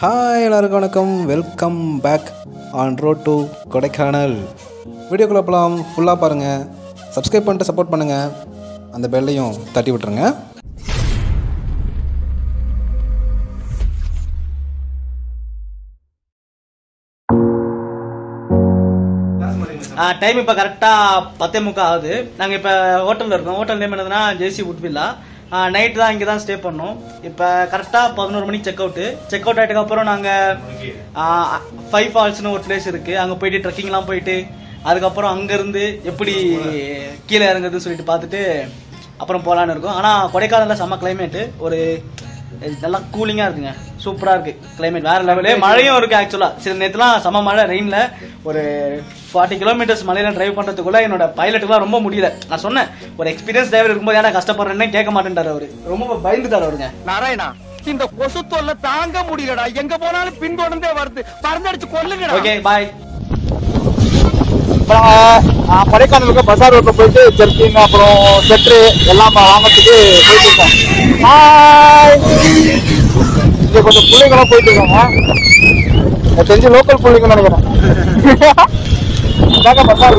Hi எல்லாருக்கும் வணக்கம் welcome back on road to Kodaikanal வீடியோக்குள்ளே போகலாம் ஃபுல்லாக பாருங்கள் சப்ஸ்கிரைப் பண்ணிட்டு சப்போர்ட் பண்ணுங்கள் அந்த பெல்லையும் தட்டி விட்டுருங்க டைம் இப்போ கரெக்டாக பத்தே முக்கா ஆகுது நாங்கள் இப்போ ஹோட்டலில் இருக்கோம் ஹோட்டல் நேம் என்னதுன்னா ஜேசி உட்வில்லா நைட் தான் இங்கே தான் ஸ்டே பண்ணோம் இப்போ கரெக்டாக பதினோரு மணிக்கு செக் அவுட்டு செக் அவுட் ஆகிட்டதுக்கு அப்புறம் நாங்கள் ஃபைவ் ஃபால்ஸ்னு ஒரு பிளேஸ் இருக்குது அங்கே போயிட்டு ட்ரெக்கிங்லாம் போயிட்டு அதுக்கப்புறம் அங்கேருந்து எப்படி கீழே இறங்குறதுன்னு சொல்லிட்டு பார்த்துட்டு அப்புறம் போகலான்னு இருக்கோம் ஆனால் கொடைக்கானலில் செம்ம கிளைமேட்டு ஒரு நல்லா கூலிங்காக இருக்குங்க சூப்பராக இருக்கு கிளைமேட் வேற லெவலு மழையும் இருக்கு ஆக்சுவலாக சில நேரத்துலாம் செம மழை ரெயினில் ஒரு ஃபார்ட்டி கிலோமீட்டர்ஸ் மலையில டிரைவ் பண்ணுறதுக்குள்ள என்னோட பைலட்டுக்குலாம் ரொம்ப முடியல நான் சொன்னேன் ஒரு எக்ஸ்பீரியன்ஸ் டிரைவர் இருக்கும்போது ஏன்னா கஷ்டப்படுறேன்னு கேட்க மாட்டேன்ட்டார் அவரு ரொம்ப பயந்துட்டார் அவருங்க நாராயணா இந்த கொசு தொல்லை தாங்க முடியலடா எங்க போனாலும் பின்தொடர்ந்தே வருது பறந்தடிச்சு கொல்லுங்கடா ஓகே பாய் கொடைக்கானலுக்கு பசார் ரோட்ல போயிட்டு ஜெர்கின் அப்புறம் செட்ரு எல்லாம் வாங்கறதுக்கு போயிட்டு இருக்கோம் ஹாய் இங்க கொஞ்சம் பிள்ளைங்களும் போயிட்டு இருக்காங்க எனக்கு தெரிஞ்சு லோக்கல் பிள்ளைங்க நினைக்கிறேன் இதாங்க பசார்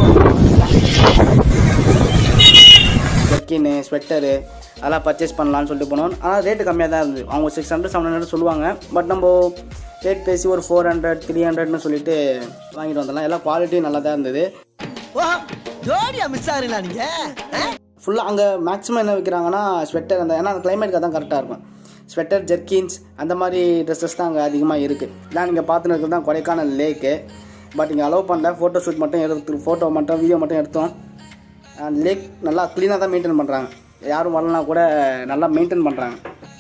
ஜர்க்கின்னு ஸ்வெட்டரு அதெல்லாம் பர்ச்சேஸ் பண்ணலாம்னு சொல்லிட்டு போனோம் ஆனால் ரேட்டு கம்மியாக தான் இருந்தது அவங்க சிக்ஸ் ஹண்ட்ரட் செவன் ஹண்ட்ரட் சொல்லுவாங்க பட் நம்ம ரேட் பேசி ஒரு ஃபோர் ஹண்ட்ரட் த்ரீ ஹண்ட்ரட்னு சொல்லிட்டு வாங்கிட்டு வந்துடலாம் எல்லாம் குவாலிட்டி நல்லா தான் இருந்தது ஜோடியா மிஸ் ஆகுறீங்களா நீங்க ஃபுல்லாக அங்கே மேக்ஸிமம் என்ன விற்கிறாங்கன்னா ஸ்வெட்டர் அந்த ஏன்னா அந்த கிளைமேட்டுக்கு தான் கரெக்டாக இருக்கும் ஸ்வெட்டர் ஜெர்கின்ஸ் அந்த மாதிரி ட்ரெஸ்ஸஸ் தான் அங்கே அதிகமாக இருக்குது இதான் நீங்கள் பார்த்துன்னு இருக்கிறது தான் கொடைக்கானல் லேக்கு பட் இங்கே அலோவ் பண்ணல ஃபோட்டோ ஷூட் மட்டும் எடுத்து ஃபோட்டோ மட்டும் வீடியோ மட்டும் எடுத்தோம் லேக் நல்லா க்ளீனாக தான் மெயின்டைன் பண்ணுறாங்க யாரும் வரலனா கூட நல்லா மெயின்டைன் பண்ணுறாங்க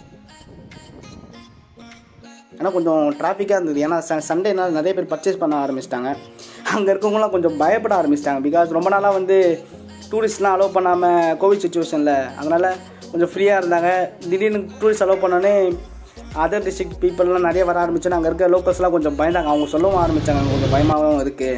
ஆனால் கொஞ்சம் டிராஃபிக்காக இருந்தது ஏன்னா ச சண்டேனால நிறைய பேர் பர்ச்சேஸ் பண்ண ஆரம்பிச்சிட்டாங்க அங்கே இருக்கவங்களாம் கொஞ்சம் பயப்பட ஆரம்பிச்சிட்டாங்க பிகாஸ் ரொம்ப நாளாக வந்து டூரிஸ்ட்லாம் அலோவ் பண்ணாமல் கோவிட் சுச்சுவேஷனில் அதனால் கொஞ்சம் ஃப்ரீயாக இருந்தாங்க திடீர்னு டூரிஸ்ட் அலோவ் பண்ணோன்னே அதர் டிஸ்ட்ரிக்ட் பீப்புளெலாம் நிறைய வர ஆரம்பிச்சோன்னா அங்கே இருக்க லோக்கல்ஸ்லாம் கொஞ்சம் பயந்தாங்க அவங்க சொல்லவும் ஆரம்பித்தாங்க அங்கே கொஞ்சம் பயமாகவும் இருக்குது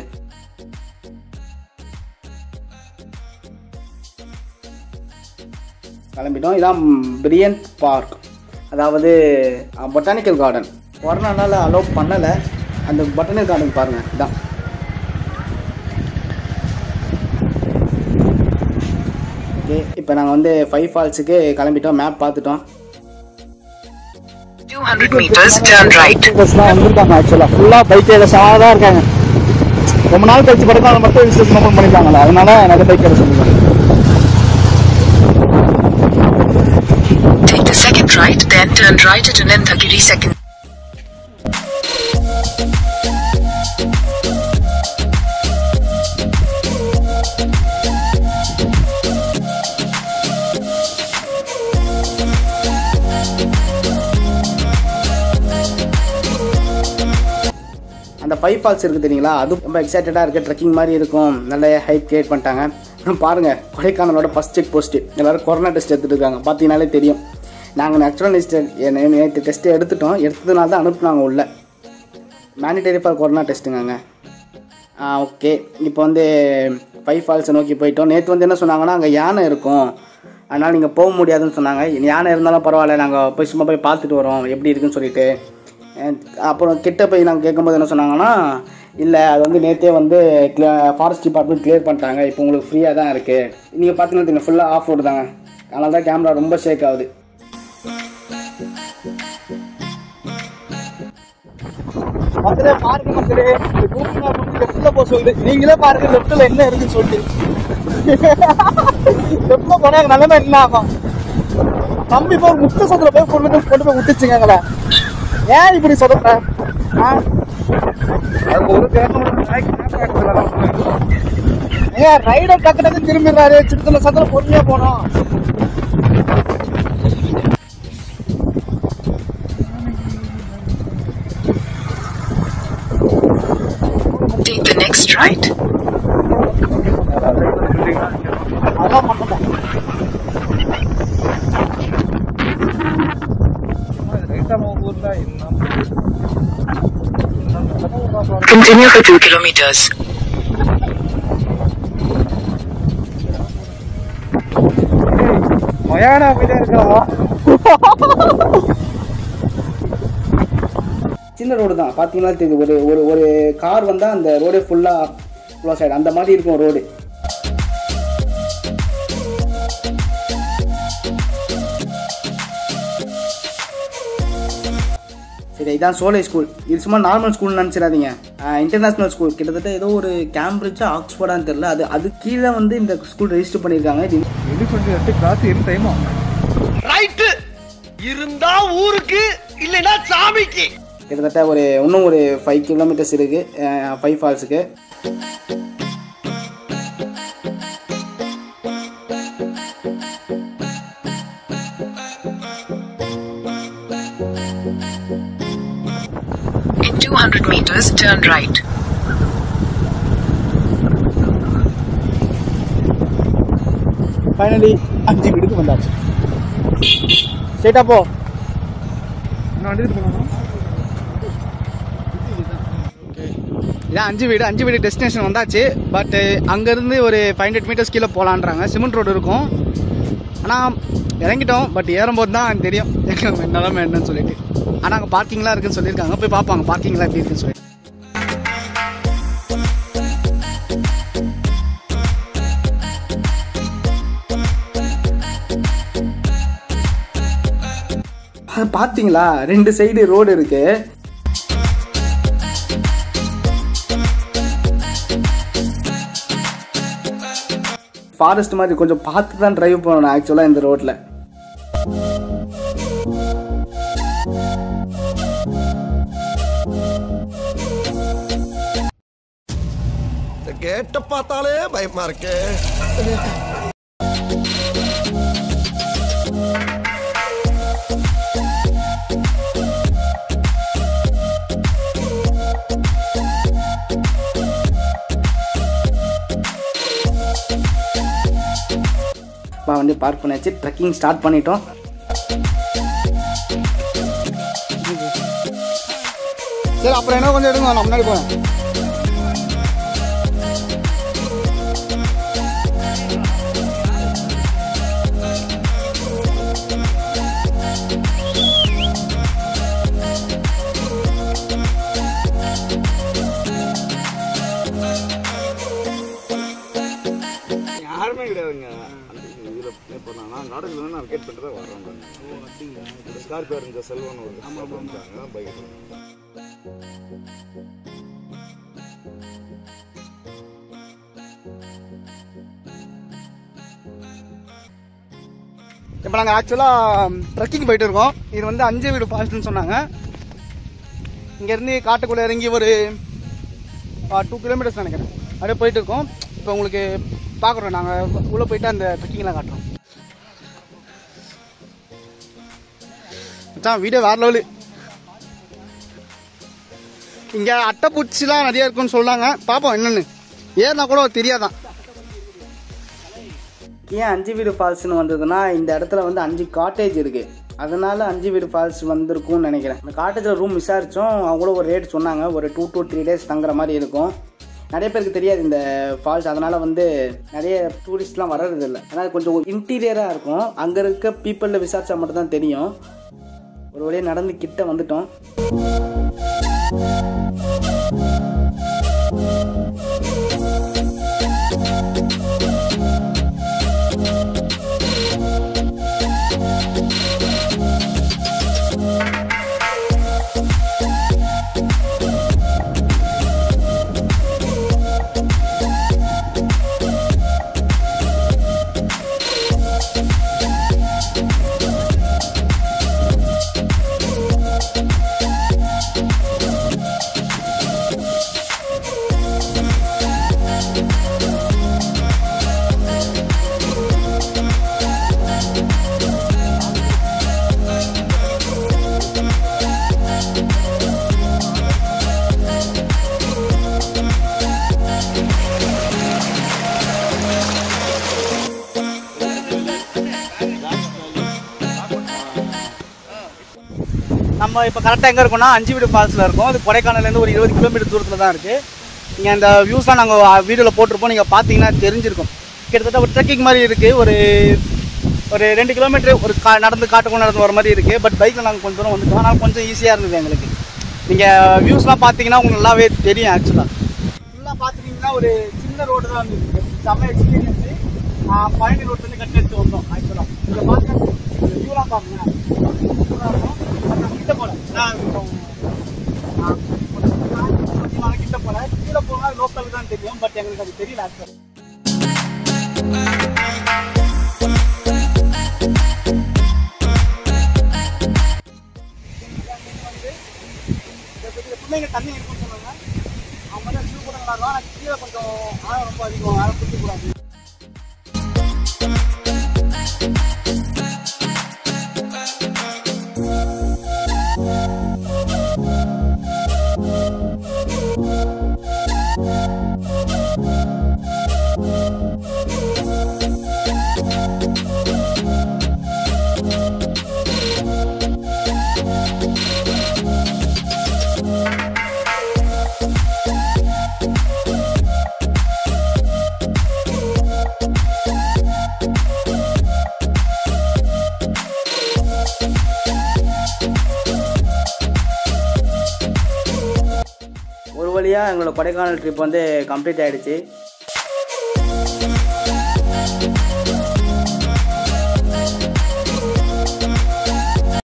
கிளம்பிட்டோம் இதான் பிரியன் பார்க் அதாவது பொட்டானிக்கல் கார்டன் கொரோனானால அலோவ் பண்ணலை அந்த பொட்டானிக்கல் கார்டன் பாருங்கள் இதான் ஓகே இப்போ நாங்கள் வந்து ஃபைவ் ஃபால்ஸுக்கு கிளம்பிட்டோம் மேப் பார்த்துட்டோம் 200 meters, turn right. பஸ்லாம் வந்திருக்காங்க ஆக்சுவலாக ஃபுல்லாக பைக் ரைடர்ஸாக தான் இருக்காங்க ரொம்ப நாள் கழிச்சு கொடைக்கானல் மட்டும் ரிஜிஸ்ட்ரேஷன் ஓப்பன் பண்ணிட்டாங்களா அதனால நிறைய பைக் ரைடர்ஸ் வந்திருக்காங்க Take the second right, then turn right at Anantagiri second. அந்த ஃபைவ் ஃபால்ஸ் இருக்குது தெரியுங்களா அது ரொம்ப எக்ஸைட்டடாக இருக்குது ட்ரெக்கிங் மாதிரி இருக்கும் நல்ல ஹைட் கிரியேட் பண்ணிட்டாங்க பாருங்கள் கொடைக்கானலோட ஃபஸ்ட் செக் போஸ்ட்டு எல்லோரும் கொரோனா டெஸ்ட் எடுத்துகிட்டு இருக்காங்க பார்த்தீங்கனாலே தெரியும் நாங்கள் நேச்சுரல் டெஸ்ட் நேற்று டெஸ்ட்டு எடுத்துட்டோம் எடுத்ததுனால தான் அனுப்புனாங்க உள்ள மேனிடரி ஃபார் கொரோனா டெஸ்ட்டுங்க ஆ ஓகே இப்போ வந்து ஃபைவ் ஃபால்ஸை நோக்கி போயிட்டோம் நேற்று வந்து என்ன சொன்னாங்கன்னா அங்கே யானை இருக்கும் அதனால் நீங்கள் போக முடியாதுன்னு சொன்னாங்க யானை இருந்தாலும் பரவாயில்ல நாங்கள் போய் சும்மா போய் பார்த்துட்டு வரோம் எப்படி இருக்குன்னு சொல்லிட்டு அஹ் அப்புறம் கிட்ட போய் நாங்கள் கேட்கும்போது என்ன சொன்னாங்கன்னா இல்லை அது வந்து நேற்றே வந்து ஃபாரஸ்ட் டிபார்ட்மெண்ட் கிளியர் பண்ணிட்டாங்க இப்போ உங்களுக்கு ஃப்ரீயாக தான் இருக்குது நீங்கள் பார்த்தீங்கன்னா தெரியும் ஃபுல்லாக ஆஃப் ரோடு தாங்க அதனால தான் கேமரா ரொம்ப ஷேக் ஆகுது மக்களே பாருங்க மக்களே லெஃப்ட்ல போக சொல்லுது நீங்களே பாருங்க லெஃப்ட்ல என்ன இருக்குன்னு சொல்லிட்டு லெஃப்ட்ல போனா எங்க நிலைமை என்ன ஆகும் தம்பி போய் முட்டை சதுர போய் கொண்டு போய் கொண்டு போய் விட்டுச்சுங்க எங்களை ஏன் இப்படி சொல்ற ஆ? அது ஒரு ஏன் ரைடர் டக்கு டக்கு திரும்பிடுறாரு சின்ன சதுர பொறுமையா போனோம் Take the next right. அதான் பண்ணணும் Continue for 2 kilometers. மயான போயிட்டே இருக்கலாம் சின்ன ரோடு தான் பார்த்தீங்கன்னா தெரியுது ஒரு ஒரு ஒரு கார் வந்தால் அந்த ரோடே ஃபுல்லாக க்ளோஸ் ஆகிடும் அந்த மாதிரி இருக்கும் ரோடு சரி இதான் சோலை ஸ்கூல் இது சும்மா நார்மல் ஸ்கூல் நினச்சிடாதீங்க இன்டர்நேஷ்னல் ஸ்கூல் கிட்டத்தட்ட ஏதோ ஒரு கேம்பிரிட்ஜா ஆக்ஸ்ஃபோர்டான்னு தெரியல அது அது கீழே வந்து இந்த ஸ்கூல் ரெஜிஸ்டர் பண்ணியிருக்காங்க இது இது கொஞ்சம் எடுத்து கிளாஸ் எந்த டைம் ரைட்டு இருந்தா ஊருக்கு இல்லைன்னா சாமிக்கு கிட்டத்தட்ட ஒரு இன்னும் ஒரு ஃபைவ் கிலோமீட்டர்ஸ் இருக்கு ஃபைவ் ஃபால்ஸுக்கு In 200 meters, turn right. Finally அஞ்சு வீடுக்கு வந்தாச்சு ஸ்ட்ரெயிட்டா போ நான் வந்துட்டு போனோம் இதான் அஞ்சு வீடு அஞ்சு வீடு டெஸ்டினேஷன் வந்தாச்சு பட் அங்கேருந்து ஒரு ஃபைவ் ஹண்ட்ரட் மீட்டர்ஸ் கீழே போகலான்றாங்க சிமெண்ட் ரோடு இருக்கும் ஆனால் இறங்கிட்டோம் பட் ஏறும்போது தான் தெரியும் எங்க நிலமை என்னன்னு சொல்லிட்டு ஆனால் அங்கே பார்க்கிங்லாம் இருக்குன்னு சொல்லியிருக்காங்க போய் பார்ப்பாங்க பார்க்கிங்லாம் எப்படி இருக்குன்னு சொல்லிட்டு பார்த்தீங்களா ரெண்டு சைடு ரோடு இருக்கு ஃபாரஸ்ட் மாதிரி கொஞ்சம் பார்த்து தான் டிரைவ் பண்ணணும் ஆக்சுவலாக இந்த ரோட்டில் கேட்ட பார்த்தாலே பயமா இருக்கு இப்போ வந்து பார்க் பண்ணியாச்சு ட்ரெக்கிங் ஸ்டார்ட் பண்ணிட்டோம் சரி அப்புறம் என்ன கொஞ்சம் எடுங்க நான் முன்னாடி போகிறேன் யாருமே கிடையாதுங்க இதில் இப்போ நான் நாடகத்தில் நான் கேட் பண்ணிட்டு தான் வரேன் ஸ்கார்பியோ இருந்த செல்வன் ஒரு ஆமாம் பைக் இப்போ நாங்கள் ஆக்சுவலாக ட்ரெக்கிங் போயிட்டு இருக்கோம் இது வந்து அஞ்சு வீடு ஃபால்ஸ்னு சொன்னாங்க இங்கேருந்து காட்டுக்குள்ளே இறங்கி ஒரு டூ கிலோமீட்டர்ஸ் நினைக்கிறேன் அப்படியே போயிட்டு இருக்கோம் இப்போ உங்களுக்கு பார்க்குறோம் நாங்கள் உள்ளே போயிட்டு அந்த ட்ரெக்கிங்லாம் காட்டுறோம் மச்சான் வீடியோ வேற லெவலு இங்கே அட்டைப்பூச்சிலாம் நிறைய இருக்குன்னு சொன்னாங்க பார்ப்போம் என்னென்னு ஏறினா கூட தெரியாதான் ஏன் அஞ்சு வீடு ஃபால்ஸ்னு வந்ததுன்னா இந்த இடத்துல வந்து அஞ்சு காட்டேஜ் இருக்கு அதனால அஞ்சு வீடு ஃபால்ஸ் வந்திருக்கும்னு நினைக்கிறேன் அந்த காட்டேஜில் ரூம் விசாரித்தோம் அவங்களும் ஒரு ரேட் சொன்னாங்க ஒரு டூ to த்ரீ டேஸ் தங்குற மாதிரி இருக்கும் நிறைய பேருக்கு தெரியாது இந்த ஃபால்ஸ் அதனால வந்து நிறைய டூரிஸ்ட்லாம் வர்றது இல்லை அதனால் கொஞ்சம் இன்டீரியராக இருக்கும் அங்கே இருக்க பீப்புளில் விசாரிச்சா மட்டும் தான் தெரியும் ஒரு வழியாக நடந்து கிட்ட வந்துட்டோம் நம்ம இப்போ கரெக்டாக எங்கே இருக்கோம்னா அஞ்சு வீடு ஃபால்ஸில் இருக்கோம் அது கொடைக்கானல்லேருந்து ஒரு இருபது கிலோமீட்டர் தூரத்தில் தான் இருக்குது இங்கே அந்த வியூஸ்லாம் நாங்கள் வீடியோவில் போட்டிருப்போம் நீங்கள் பார்த்தீங்கன்னா தெரிஞ்சிருக்கும் கிட்டத்தட்ட ஒரு ட்ரெக்கிங் மாதிரி இருக்குது ஒரு ஒரு ரெண்டு கிலோமீட்டர் ஒரு கா நடந்து காட்டுக்குள்ள நடந்து வர மாதிரி இருக்குது பட் பைக்கில் நாங்கள் கொஞ்சம் தூரம் வந்துட்டோம் ஆனால் கொஞ்சம் ஈஸியாக இருந்தது எங்களுக்கு நீங்கள் வியூஸ்லாம் பார்த்தீங்கன்னா உங்களுக்கு நல்லாவே தெரியும் ஆக்சுவலாக ஃபுல்லாக பார்த்துட்டிங்கன்னா ஒரு சின்ன ரோடு தான் இருந்தது செம்ம எக்ஸ்பீரியன்ஸு பழனி ரோட்லேருந்து கட் எடுத்து வந்தோம் ஆக்சுவலாக இங்கே பாருங்க இந்த வியூலாம் பாருங்க சூப்பரா இருக்கும். அது நான் கிட்ட போகிறேன் நான் கொஞ்சம் ஆ, கொஞ்சம் கொஞ்சம் நான் கிட்ட போகிறேன் கீழே போனால் லோக்கல் தான் தெரியும் பட் எங்களுக்கு அது தெரியல ஆக்சுவலாக இந்த பிள்ளைங்க தண்ணி இருக்குன்னு சொன்னாங்க அவங்க வந்து வியூ கூட நல்லா இருக்கும் ஆனால் கீழே கொஞ்சம் ஆழம் ரொம்ப அதிகம் ஆழம் பிடிக்கக்கூடாது ஒரு வழியாக எங்களோட கொடைக்கானல் ட்ரிப் வந்து கம்ப்ளீட் ஆகிடுச்சு